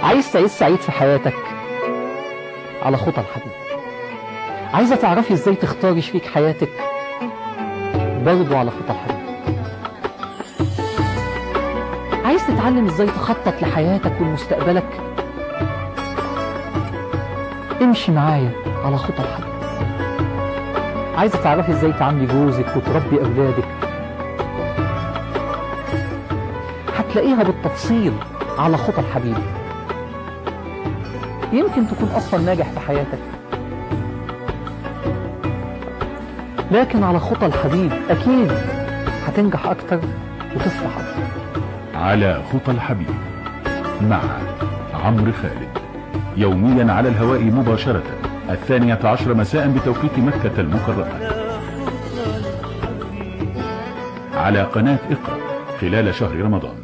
عايز تعيش سعيد في حياتك على خطى الحبيب عايزة تعرفي ازاي تختاري شريك حياتك برضو على خطى الحبيب عايز تتعلم ازاي تخطط لحياتك ولمستقبلك امشي معايا على خطى الحبيب عايزة تعرفي ازاي تعاملي جوزك وتربي اولادك هتلاقيها بالتفصيل على خطى الحبيب يمكن تكون اصلا ناجح في حياتك لكن على خطى الحبيب اكيد هتنجح اكتر وتفرح اكتر على خطى الحبيب مع عمرو خالد يوميا على الهواء مباشرة الثانية عشر مساء بتوقيت مكة المكرمة على قناة اقرأ خلال شهر رمضان